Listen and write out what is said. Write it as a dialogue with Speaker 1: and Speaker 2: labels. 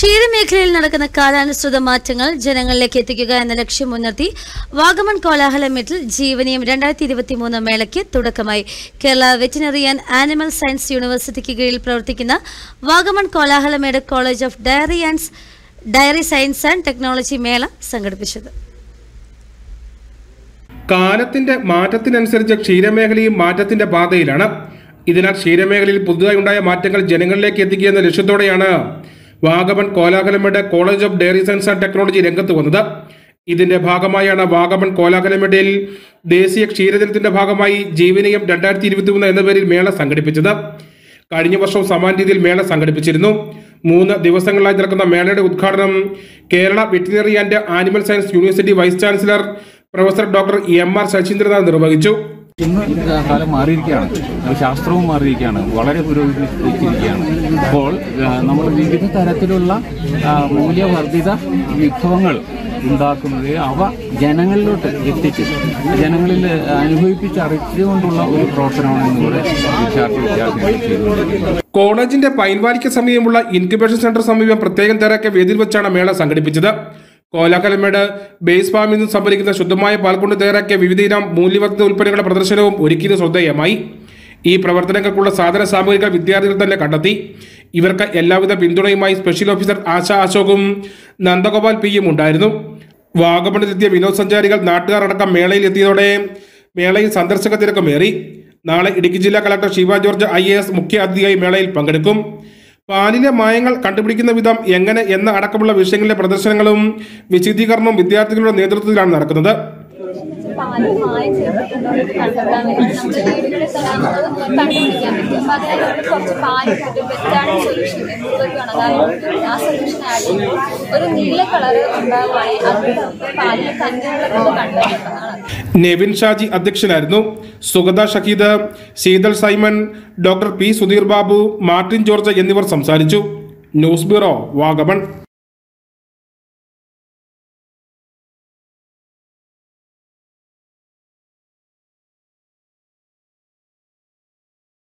Speaker 1: ക്ഷീരമേഖലയിൽ നടക്കുന്ന കാലാനുസൃത മാറ്റങ്ങൾ ജനങ്ങളിലേക്ക് എത്തിക്കുക എന്ന ലക്ഷ്യം മുൻനിർത്തി വാഗമൺ കോലാഹലമേറ്റിൽ ജീവനിയം രണ്ടായിരത്തി ഇരുപത്തി മൂന്ന് മേളയ്ക്ക് തുടക്കമായി Kerala veterinary and animal science യൂണിവേഴ്സിറ്റിക്ക് കീഴിൽ പ്രവർത്തിക്കുന്ന Vagamon Kolahalamedu college of dairy and dairy science and technology മേള സംഘടിപ്പിച്ചത്
Speaker 2: കാലത്തിന്റെ മാറ്റത്തിനനുസരിച്ച് ക്ഷീരമേഖലയും മാറ്റത്തിന്റെ പാതയിലാണ് ഇതിനാൽ ക്ഷീരമേഖലയിൽ പുതുതായി ഉണ്ടായ മാറ്റങ്ങൾ ജനങ്ങളിലേക്ക് എത്തിക്കുക എന്ന ലക്ഷ്യത്തോടെയാണ് Vagamon Kolahalamedu college of dairy science and technology രംഗത്ത് വന്നത് ഇതിന്റെ ഭാഗമായാണ് വാഗമൺ കോലാഹലമേടയിൽ ദേശീയ ക്ഷീരദിനത്തിന്റെ ഭാഗമായി ജീവനീയം രണ്ടായിരത്തി ഇരുപത്തി മൂന്ന് എന്ന പേരിൽ മേള സംഘടിപ്പിച്ചത് കഴിഞ്ഞ വർഷം സമാന രീതിയിൽ മേള സംഘടിപ്പിച്ചിരുന്നു മൂന്ന് ദിവസങ്ങളിലായി നടക്കുന്ന മേളയുടെ ഉദ്ഘാടനം Kerala veterinary and animal science university vice chancellor professor doctor M R Sasindranath നിർവഹിച്ചു
Speaker 3: ഇന്ന് കാലം മാറിയിരിക്കുകയാണ് ശാസ്ത്രവും മാറിയിരിക്കുകയാണ് വളരെ പുരോഗമിച്ചിരിക്കുകയാണ് അപ്പോൾ നമ്മൾ വിവിധ തരത്തിലുള്ള ആ, മൂല്യവർദ്ധിത വിഭവങ്ങൾ ഉണ്ടാക്കുന്നത് അവ ജനങ്ങളിലോട്ട് എത്തിച്ച് ജനങ്ങളിൽ അനുഭവിപ്പിച്ചറിച്ചുകൊണ്ടുള്ള ഒരു പ്രവർത്തനമാണ് ഇന്നിവിടെ വിദ്യാർത്ഥി വിദ്യാർത്ഥികൾ ചെയ്തുകൊണ്ടിരിക്കുന്നത്
Speaker 2: കോളേജിന്റെ പൈൻവാലിക്ക് സമീപമുള്ള ഇൻക്യുബേഷൻ സെന്റർ സമീപം പ്രത്യേകം തയ്യാറാക്കിയ വേദിയിൽ വെച്ചാണ് മേള സംഘടിപ്പിച്ചത് കോലാക്കലമേട് ബേസ് ഫാമിൽ നിന്ന് സംഭരിക്കുന്ന ശുദ്ധമായ പാൽ കൊണ്ട് തയ്യാറാക്കിയ വിവിധയിനം മൂല്യവർദ്ധിത ഉൽപ്പന്നങ്ങളുടെ പ്രദർശനവും ഒരുക്കിയത് ശ്രദ്ധേയമായി ഈ പ്രവർത്തനങ്ങൾക്കുള്ള സാധന സാമഗ്രികൾ വിദ്യാർത്ഥികൾ തന്നെ കണ്ടെത്തി ഇവർക്ക് എല്ലാവിധ പിന്തുണയുമായി സ്പെഷ്യൽ ഓഫീസർ ആശ അശോകും നന്ദഗോപാൽ പിയും ഉണ്ടായിരുന്നു വാഗമണിലെത്തിയ വിനോദസഞ്ചാരികൾ നാട്ടുകാർ അടക്കം മേളയിൽ എത്തിയതോടെ മേളയിൽ സന്ദർശക തിരക്കുമേറി നാളെ ഇടുക്കി ജില്ലാ collector Shiva George I A S മുഖ്യ അതിഥിയായി മേളയിൽ പങ്കെടുക്കും പാലിലെ മായങ്ങൾ കണ്ടുപിടിക്കുന്ന വിധം എങ്ങനെ എന്ന അടക്കമുള്ള വിഷയങ്ങളിലെ പ്രദർശനങ്ങളും വിശദീകരണവും വിദ്യാർത്ഥികളുടെ നേതൃത്വത്തിലാണ് നടക്കുന്നത്
Speaker 4: പാല് മായം ചേർത്തിട്ടുണ്ടോ കണ്ടെത്താൻ വേണ്ടി നമ്മുടെ വീടുകളിൽ തന്നെ നമുക്ക് കണ്ടുപിടിക്കാൻ പറ്റും അപ്പൊ അതിനായി നമ്മൾ കുറച്ച് പാല് കൂട്ടി വെറ്റാണ് സൊല്യൂഷൻ എന്തൊക്കെയാണ് അതായത് ആ സൊല്യൂഷൻ ആഡ് ചെയ്യുമ്പോൾ ഒരു നീല കളർ ഉണ്ടാവുകയാണെങ്കിൽ അത് നമുക്ക് പാലിലെ കഞ്ഞുകളെ കൊണ്ട് കണ്ടെത്തുന്നതാണ്
Speaker 2: നെവിൻ ഷാജി അധ്യക്ഷനായിരുന്നു Sugatha Shaheed Sheethal Simon doctor P Sudheer Babu Martin George എന്നിവർ സംസാരിച്ചു ന്യൂസ് ബ്യൂറോ വാഗമൺ